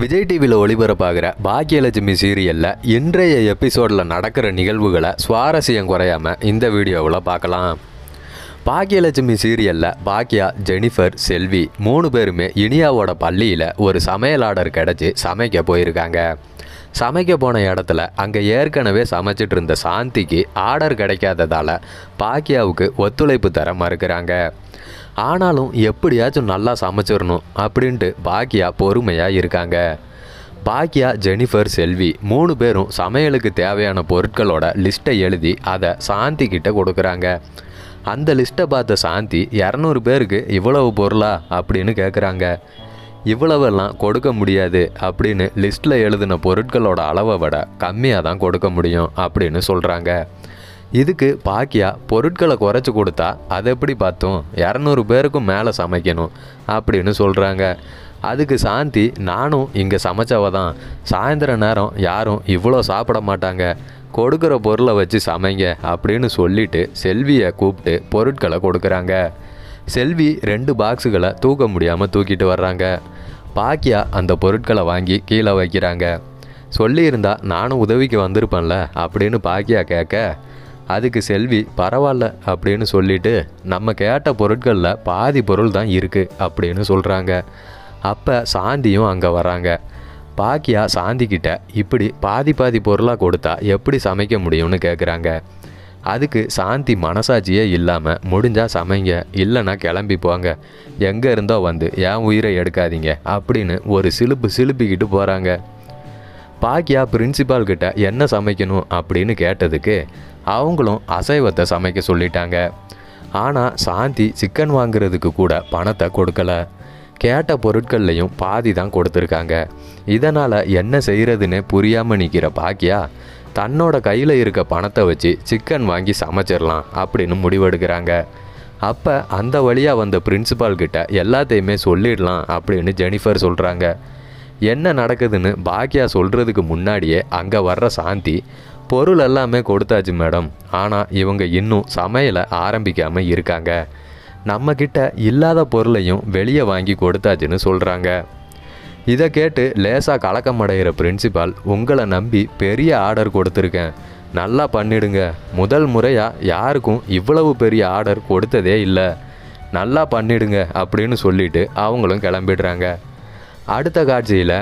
விஜய் டிவியில் ஒளிபரப்பாகிற பாக்கியலட்சுமி சீரியலில் இன்றைய எபிசோடில் நடக்கிற நிகழ்வுகளை சுவாரஸ்யம் குறையாமல் இந்த வீடியோவில் பார்க்கலாம் பாக்கியலட்சுமி சீரியலில் பாக்கியா ஜெனிஃபர் செல்வி மூணு பேருமே இனியாவோட பள்ளியில் ஒரு சமையலாளர் கிடச்சி சமைக்க போயிருக்காங்க சமைக்க போன இடத்துல அங்கே ஏற்கனவே சமைச்சிட்டு இருந்த சாந்திக்கு ஆர்டர் கிடைக்காததால் பாக்கியாவுக்கு ஒத்துழைப்பு தர மறுக்கிறாங்க ஆனாலும் எப்படியாச்சும் நல்லா சமைச்சிடணும் அப்படின்ட்டு பாக்கியா பொறுமையாக இருக்காங்க பாக்கியா ஜெனிஃபர் செல்வி மூணு பேரும் சமையலுக்கு தேவையான பொருட்களோட லிஸ்ட்டை எழுதி அதை சாந்தி கிட்ட கொடுக்குறாங்க அந்த லிஸ்ட்டை பார்த்த சாந்தி இரநூறு பேருக்கு இவ்வளவு பொருளா அப்படின்னு கேட்குறாங்க இவ்வளவெல்லாம் கொடுக்க முடியாது அப்படின்னு லிஸ்ட்டில் எழுதின பொருட்களோட அளவை விட கம்மியாக தான் கொடுக்க முடியும் அப்படின்னு சொல்கிறாங்க இதுக்கு பாக்கியா பொருட்களை குறைச்சி கொடுத்தா அதை எப்படி பார்த்தோம் இரநூறு பேருக்கும் மேலே சமைக்கணும் அப்படின்னு சொல்கிறாங்க அதுக்கு சாந்தி நானும் இங்கே சமைச்சவ தான் சாயந்தர நேரம் யாரும் இவ்வளோ சாப்பிட மாட்டாங்க கொடுக்குற பொருளை வச்சு சமைங்க அப்படின்னு சொல்லிட்டு செல்வியை கூப்பிட்டு பொருட்களை கொடுக்குறாங்க செல்வி ரெண்டு பாக்ஸுகளை தூக்க முடியாமல் தூக்கிட்டு வர்றாங்க பாக்கியா அந்த பொருட்களை வாங்கி கீழே வைக்கிறாங்க சொல்லியிருந்தா நானும் உதவிக்கு வந்திருப்பேன்ல அப்படின்னு பாக்கியா கேட்க அதுக்கு செல்வி பரவாயில்ல அப்படின்னு சொல்லிட்டு நம்ம கேட்ட பொருட்களில் பாதி பொருள் தான் இருக்குது அப்படின்னு சொல்கிறாங்க அப்போ சாந்தியும் அங்கே வராங்க பாக்கியா சாந்தி கிட்ட இப்படி பாதி பாதி பொருளாக கொடுத்தா எப்படி சமைக்க முடியும்னு கேட்குறாங்க அதுக்கு சாந்தி மனசாட்சியே இல்லாமல் முடிஞ்சா சமைங்க இல்லைன்னா கிளம்பி போங்க எங்கே இருந்தோ வந்து என் உயிரை எடுக்காதீங்க அப்படின்னு ஒரு சிலுப்பு சிலுப்பிக்கிட்டு போகிறாங்க பாக்கியா பிரின்சிபால் கிட்ட என்ன சமைக்கணும் அப்படின்னு கேட்டதுக்கு அவங்களும் அசைவத்தை சமைக்க சொல்லிட்டாங்க ஆனால் சாந்தி சிக்கன் வாங்குறதுக்கு கூட பணத்தை கொடுக்கல கேட்ட பொருட்கள்லையும் பாதி தான் கொடுத்துருக்காங்க இதனால் என்ன செய்கிறதுன்னு புரியாமல் நிற்கிற பாக்கியா தன்னோட கையில் இருக்க பணத்தை வச்சு சிக்கன் வாங்கி சமைச்சிடலாம் அப்படின்னு முடிவெடுக்கிறாங்க அப்போ அந்த வழியாக வந்த பிரின்சிபால் கிட்ட எல்லாத்தையுமே சொல்லிடலாம் அப்படின்னு ஜெனிஃபர் சொல்கிறாங்க என்ன நடக்குதுன்னு பாக்கியா சொல்கிறதுக்கு முன்னாடியே அங்கே வர்ற சாந்தி பொருள் எல்லாமே கொடுத்தாச்சு மேடம் ஆனால் இவங்க இன்னும் சமையலை ஆரம்பிக்காமல் இருக்காங்க நம்மக்கிட்ட இல்லாத பொருளையும் வெளியே வாங்கி கொடுத்தாச்சுன்னு சொல்கிறாங்க இதை கேட்டு லேசாக கலக்கமடைகிற பிரின்சிபால் உங்களை நம்பி பெரிய ஆர்டர் கொடுத்துருக்கேன் நல்லா பண்ணிடுங்க முதல் முறையாக யாருக்கும் இவ்வளவு பெரிய ஆர்டர் கொடுத்ததே இல்லை நல்லா பண்ணிடுங்க அப்படின்னு சொல்லிட்டு அவங்களும் கிளம்பிடுறாங்க அடுத்த காட்சியில்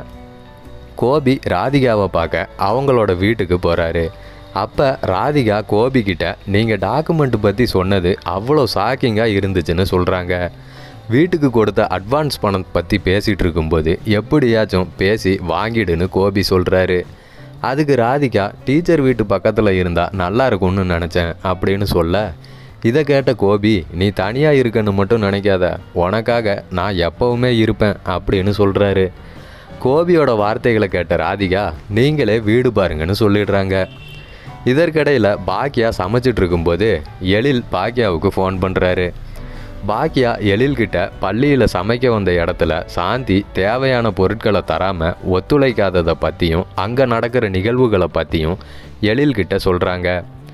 கோபி ராதிகாவை பார்க்க அவங்களோட வீட்டுக்கு போகிறாரு அப்போ ராதிகா கோபி கிட்ட நீங்கள் டாக்குமெண்ட் பற்றி சொன்னது அவ்வளோ ஷாக்கிங்காக இருந்துச்சுன்னு சொல்கிறாங்க வீட்டுக்கு கொடுத்த அட்வான்ஸ் பணம் பற்றி பேசிகிட்டு இருக்கும்போது எப்படியாச்சும் பேசி வாங்கிடுன்னு கோபி சொல்கிறாரு அதுக்கு ராதிகா டீச்சர் வீட்டு பக்கத்தில் இருந்தால் நல்லா இருக்கும்னு நினச்சேன் அப்படின்னு சொல்ல இதை கேட்ட கோபி நீ தனியாக இருக்கன்னு மட்டும் நினைக்காத உனக்காக நான் எப்பவுமே இருப்பேன் அப்படின்னு சொல்கிறாரு கோபியோட வார்த்தைகளை கேட்ட ராதிகா நீங்களே வீடு பாருங்கன்னு சொல்லிடுறாங்க இதற்கிடையில் பாக்கியா சமைச்சிட்டு இருக்கும்போது எழில் பாக்கியாவுக்கு ஃபோன் பண்ணுறாரு பாக்கியா எழில்கிட்ட பள்ளியில் சமைக்க வந்த இடத்துல சாந்தி தேவையான பொருட்களை தராமல் ஒத்துழைக்காததை பற்றியும் அங்கே நடக்கிற நிகழ்வுகளை பற்றியும் எழில்கிட்ட சொல்கிறாங்க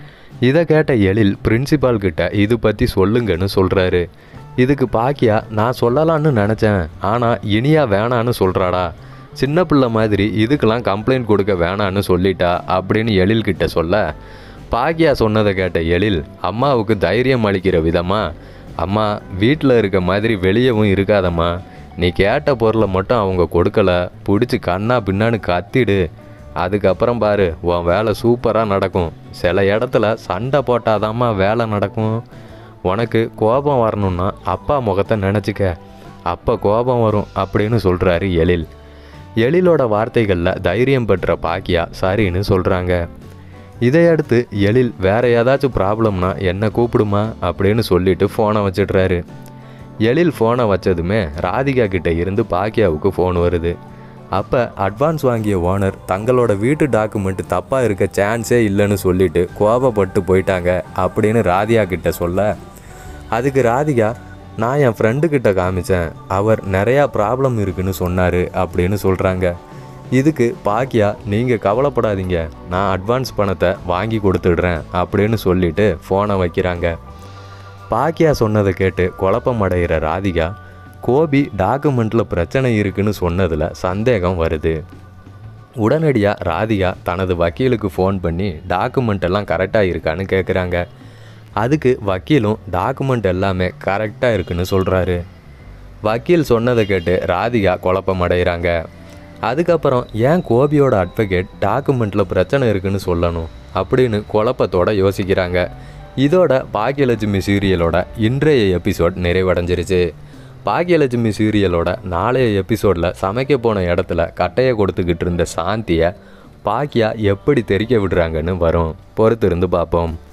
இதை கேட்ட எழில் பிரின்சிபால் கிட்ட இது பற்றி சொல்லுங்கன்னு சொல்கிறாரு இதுக்கு பாக்கியா நான் சொல்லலான்னு நினச்சேன் ஆனால் இனியா வேணான்னு சொல்கிறாடா சின்ன பிள்ளை மாதிரி இதுக்கெல்லாம் கம்ப்ளைண்ட் கொடுக்க வேணான்னு சொல்லிட்டா அப்படின்னு எழில்கிட்ட சொல்ல பாக்கியா சொன்னதை கேட்ட எழில் அம்மாவுக்கு தைரியம் அளிக்கிற விதமாக அம்மா வீட்டில் இருக்க மாதிரி வெளியவும் இருக்காதம்மா நீ கேட்ட பொருளை மட்டும் அவங்க கொடுக்கல பிடிச்சி கண்ணா பின்னான்னு கத்திடு அதுக்கப்புறம் பாரு உன் வேலை சூப்பராக நடக்கும் சில இடத்துல சண்டை போட்டாதாம்மா வேலை நடக்கும் உனக்கு கோபம் வரணும்னா அப்பா முகத்தை நினச்சிக்க அப்போ கோபம் வரும் அப்படின்னு சொல்கிறாரு எழில் எழிலோட வார்த்தைகளில் தைரியம் பெற்ற பாக்கியா சரின்னு சொல்கிறாங்க இதையடுத்து எழில் வேற ஏதாச்சும் ப்ராப்ளம்னா என்ன கூப்பிடுமா அப்படின்னு சொல்லிட்டு ஃபோனை வச்சிடுறாரு எழில் ஃபோனை வச்சதுமே ராதிகா கிட்ட இருந்து பாக்கியாவுக்கு ஃபோன் வருது அப்போ அட்வான்ஸ் வாங்கிய ஓனர் தங்களோட வீட்டு டாக்குமெண்ட் தப்பாக இருக்க சான்ஸே இல்லைன்னு சொல்லிட்டு கோபப்பட்டு போயிட்டாங்க அப்படின்னு ராதிகா கிட்ட சொல்ல அதுக்கு ராதிகா நான் என் ஃப்ரெண்டு கிட்ட காமிச்சேன் அவர் நிறையா ப்ராப்ளம் இருக்குன்னு சொன்னார் அப்படின்னு சொல்கிறாங்க இதுக்கு பாக்கியா நீங்கள் கவலைப்படாதீங்க நான் அட்வான்ஸ் பணத்தை வாங்கி கொடுத்துடுறேன் அப்படின்னு சொல்லிட்டு ஃபோனை வைக்கிறாங்க பாக்கியா சொன்னதை கேட்டு குழப்பம் அடைகிற ராதிகா கோபி டாக்குமெண்ட்டில் பிரச்சனை இருக்குன்னு சொன்னதில் சந்தேகம் வருது உடனடியாக ராதிகா தனது வக்கீலுக்கு ஃபோன் பண்ணி டாக்குமெண்ட் எல்லாம் கரெக்டாக இருக்கான்னு கேட்குறாங்க அதுக்கு வக்கீலும் டாக்குமெண்ட் எல்லாமே கரெக்டாக இருக்குன்னு சொல்கிறாரு வக்கீல் சொன்னதை கேட்டு ராதிகா குழப்பம் அடைகிறாங்க அதுக்கப்புறம் ஏன் கோபியோட அட்வொகேட் டாக்குமெண்ட்டில் பிரச்சனை இருக்குன்னு சொல்லணும் அப்படின்னு குழப்பத்தோட யோசிக்கிறாங்க இதோட பாக்கியலட்சுமி சீரியலோட இன்றைய எபிசோட் நிறைவடைஞ்சிருச்சு பாக்கியலட்சுமி சீரியலோட நாளைய எபிசோடில் சமைக்க போன இடத்துல கட்டையை கொடுத்துக்கிட்டு இருந்த சாந்தியை பாக்கியா எப்படி தெரிக்க விடுறாங்கன்னு வரும் பொறுத்திருந்து பார்ப்போம்